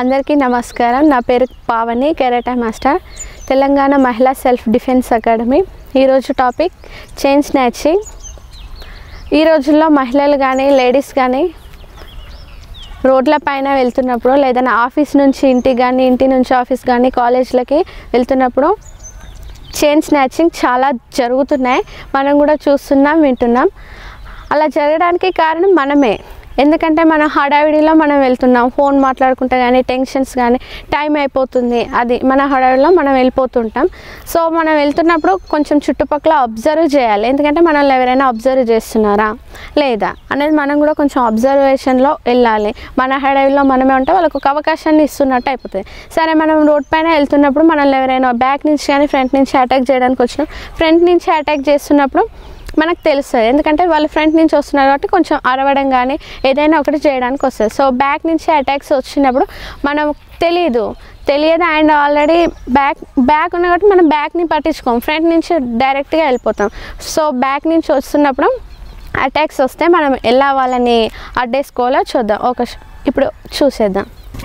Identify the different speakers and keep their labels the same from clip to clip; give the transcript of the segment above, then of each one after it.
Speaker 1: అందరికీ నమస్కారం నా పేరు పావని కెరాటా మాస్టర్ తెలంగాణ మహిళా సెల్ఫ్ డిఫెన్స్ అకాడమీ ఈరోజు టాపిక్ చైన్ స్నాచింగ్ ఈ రోజుల్లో మహిళలు కానీ లేడీస్ కానీ రోడ్ల పైన వెళ్తున్నప్పుడు లేదన్నా ఆఫీస్ నుంచి ఇంటికి కానీ ఇంటి నుంచి ఆఫీస్ కానీ కాలేజ్లకి వెళ్తున్నప్పుడు చైన్ స్నాచింగ్ చాలా జరుగుతున్నాయి మనం కూడా చూస్తున్నాం వింటున్నాం అలా జరగడానికి కారణం మనమే ఎందుకంటే మన హడావిడిలో మనం వెళ్తున్నాం ఫోన్ మాట్లాడుకుంటే కానీ టెన్షన్స్ కానీ టైం అయిపోతుంది అది మన హడావిడిలో మనం వెళ్ళిపోతుంటాం సో మనం వెళ్తున్నప్పుడు కొంచెం చుట్టుపక్కల అబ్జర్వ్ చేయాలి ఎందుకంటే మనల్ని ఎవరైనా అబ్జర్వ్ చేస్తున్నారా లేదా అనేది మనం కూడా కొంచెం అబ్జర్వేషన్లో వెళ్ళాలి మన హడావిడిలో మనమే ఉంటే వాళ్ళకు ఒక అవకాశాన్ని ఇస్తున్నట్టు అయిపోతుంది సరే మనం రోడ్ పైన వెళ్తున్నప్పుడు మనల్ని ఎవరైనా బ్యాక్ నుంచి కానీ ఫ్రంట్ నుంచి అటాక్ చేయడానికి వచ్చిన ఫ్రంట్ నుంచి అటాక్ చేస్తున్నప్పుడు మనకు తెలుస్తుంది ఎందుకంటే వాళ్ళు ఫ్రంట్ నుంచి వస్తున్నారు కాబట్టి కొంచెం అరవడం కానీ ఏదైనా ఒకటి చేయడానికి వస్తుంది సో బ్యాక్ నుంచి అటాక్స్ వచ్చినప్పుడు మనం తెలియదు తెలియదు అండ్ ఆల్రెడీ బ్యాక్ బ్యాక్ ఉన్న కాబట్టి మనం బ్యాక్ని పట్టించుకోం ఫ్రంట్ నుంచి డైరెక్ట్గా వెళ్ళిపోతాం సో బ్యాక్ నుంచి వస్తున్నప్పుడు అటాక్స్ వస్తే మనం ఎలా వాళ్ళని అడ్డేసుకోవాలో చూద్దాం ఒక ఇప్పుడు చూసేద్దాం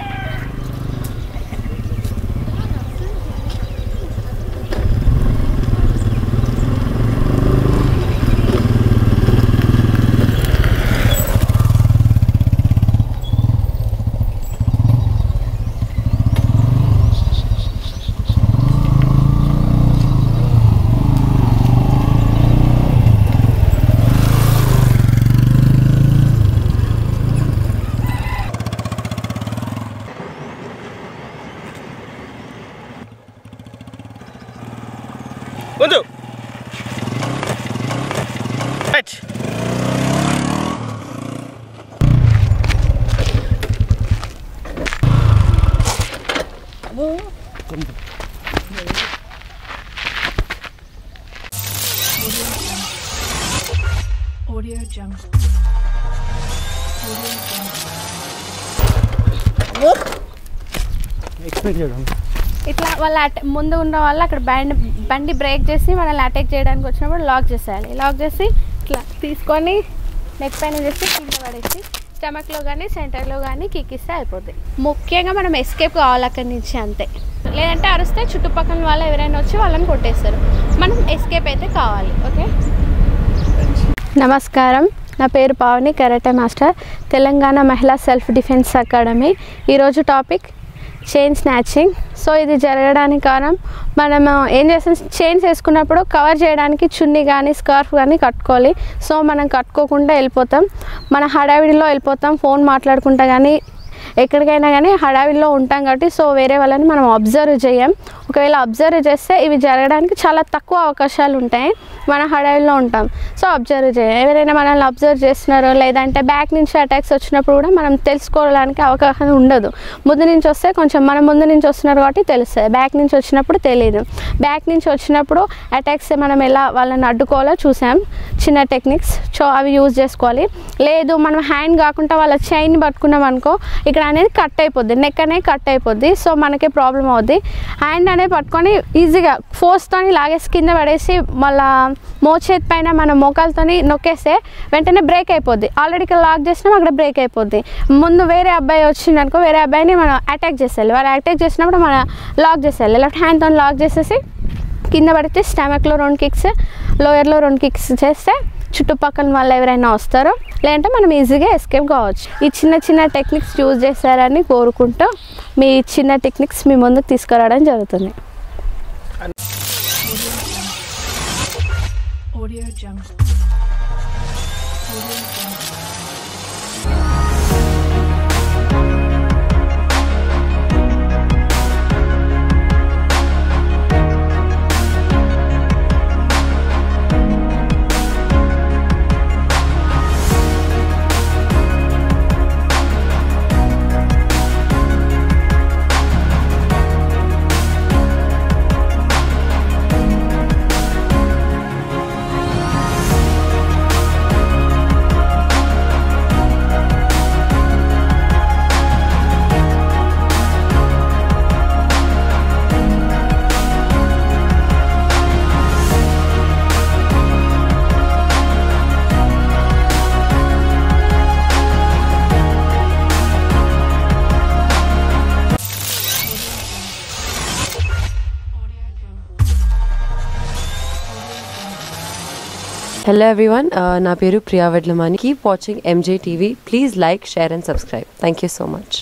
Speaker 2: ఉంచు రైట్
Speaker 3: Audio Jungle.
Speaker 2: ఎక్స్ప్లెయిన్ చేయడం
Speaker 1: ఇట్లా వాళ్ళ అట ముందు ఉన్న వాళ్ళు అక్కడ బండి బండి బ్రేక్ చేసి మనల్ని అటాక్ చేయడానికి వచ్చినప్పుడు లాక్ చేసేయాలి లాక్ చేసి ఇట్లా తీసుకొని నెక్ పైన చేసి కింద పడేసి స్టమక్లో కానీ సెంటర్లో కానీ కిక్కిస్తే అయిపోద్ది ముఖ్యంగా మనం ఎస్కేప్ కావాలి అక్కడి నుంచి అంతే లేదంటే అరిస్తే చుట్టుపక్కల వాళ్ళు ఎవరైనా వచ్చి వాళ్ళని కొట్టేస్తారు మనం ఎస్కేప్ అయితే కావాలి ఓకే నమస్కారం నా పేరు పావని కరాటే మాస్టర్ తెలంగాణ మహిళా సెల్ఫ్ డిఫెన్స్ అకాడమీ ఈరోజు టాపిక్ చైన్ స్నాచింగ్ సో ఇది జరగడానికి కారణం మనము ఏం చేస్తాం చైన్స్ వేసుకున్నప్పుడు కవర్ చేయడానికి చున్నీ కానీ స్కార్ఫ్ కానీ కట్టుకోవాలి సో మనం కట్టుకోకుండా వెళ్ళిపోతాం మన హడావిడిలో వెళ్ళిపోతాం ఫోన్ మాట్లాడుకుంటా కానీ ఎక్కడికైనా కానీ హడావిడిలో ఉంటాం కాబట్టి సో వేరే వాళ్ళని మనం అబ్జర్వ్ చేయం ఒకవేళ అబ్జర్వ్ చేస్తే ఇవి జరగడానికి చాలా తక్కువ అవకాశాలు ఉంటాయి మన హడావిడిలో ఉంటాం సో అబ్జర్వ్ చేయం ఎవరైనా మనల్ని అబ్జర్వ్ చేస్తున్నారో లేదంటే బ్యాక్ నుంచి అటాక్స్ వచ్చినప్పుడు కూడా మనం తెలుసుకోవడానికి అవకాశం ఉండదు ముందు నుంచి వస్తే కొంచెం మన ముందు నుంచి వస్తున్నారు కాబట్టి తెలుస్తుంది బ్యాక్ నుంచి వచ్చినప్పుడు తెలియదు బ్యాక్ నుంచి వచ్చినప్పుడు అటాక్స్ మనం ఎలా వాళ్ళని అడ్డుకోవాలో చూసాం చిన్న టెక్నిక్స్ సో అవి యూజ్ చేసుకోవాలి లేదు మనం హ్యాండ్ కాకుండా వాళ్ళ చైన్ పట్టుకున్నాం అనుకో ఇక్కడ అనేది కట్ అయిపోద్ది నెక్ అనేది కట్ అయిపోద్ది సో మనకి ప్రాబ్లం అవుద్ది హ్యాండ్ అనేది పట్టుకొని ఈజీగా ఫోర్స్తోని లాగేసి కింద పడేసి మళ్ళా మోచేతి పైన మన మోకాలతోని నొక్కేస్తే వెంటనే బ్రేక్ అయిపోద్ది ఆల్రెడీ ఇక్కడ లాక్ చేసినాం అక్కడ బ్రేక్ అయిపోద్ది ముందు వేరే అబ్బాయి వచ్చింది అనుకో వేరే అబ్బాయిని మనం అటాక్ చేసేయాలి వాళ్ళు అటాక్ చేసినప్పుడు మనం లాక్ చేసేయాలి లెఫ్ట్ హ్యాండ్తో లాక్ చేసేసి కింద పడితే స్టమక్లో రెండు కిక్స్ లోయర్లో రెండు కిక్స్ చేస్తే చుట్టుపక్కల వాళ్ళు ఎవరైనా వస్తారో లేదంటే మనం ఈజీగా ఎస్కేప్ కావచ్చు ఈ చిన్న చిన్న టెక్నిక్స్ యూజ్ చేస్తారని కోరుకుంటూ మీ చిన్న టెక్నిక్స్ మీ ముందుకు తీసుకురావడం జరుగుతుంది
Speaker 3: Audio Jungle. Audio Jungle.
Speaker 2: Hello everyone నా పేరు Priya Vadlamani keep watching MJ TV please like share and subscribe thank you so much